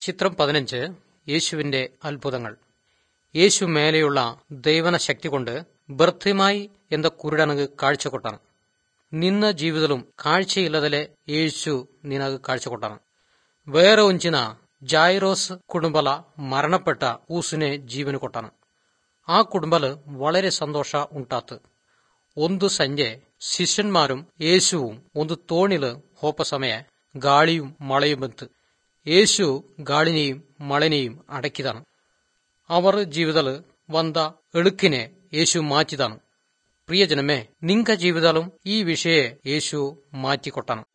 ചിത്രം പതിനഞ്ച് യേശുവിന്റെ അത്ഭുതങ്ങൾ യേശു മേലെയുള്ള ദൈവന ശക്തി കൊണ്ട് ബർത്തിമായി എന്ന കുരുടനക്ക് കാഴ്ച കൊട്ടാണ് ನಿನ್ನ ಜೀವಿತಲು ಕಾഴ്ചಯಿಲ್ಲದಲೆ ಯೇಸು ನಿನಗೆ ಕಾഴ്ച ಕೊಟ್ಟಾನ വേറെ ഒഞ്ചിന ജായിറോസ് കുടുംബല മരണപ്പെട്ട ഊസിനെ ജീവന് കൊട്ടാണ് ആ കുടുംബല് വളരെ സന്തോഷ ಉಂಟಾತು ಒಂದು ಸಂಜೆ ಶಿಷ್ಯന്മാരും യേശുവും ಒಂದು തോണില് ಹೋಪ ಸಮಯ ಗಾಳಿയും മഴയും ಬಂತು യേശു ಗಾಳಿനെയും മഴനെയും അടക്കിതാണ് അവർ ജീവിതല് വന്ന എളുക്കിനെ യേശു മാറ്റിതാണ് പ്രിയജനമേ നിങ്ക ജീവിതലും ഈ വിഷയെ യേശു മാറ്റിക്കൊട്ടാണ്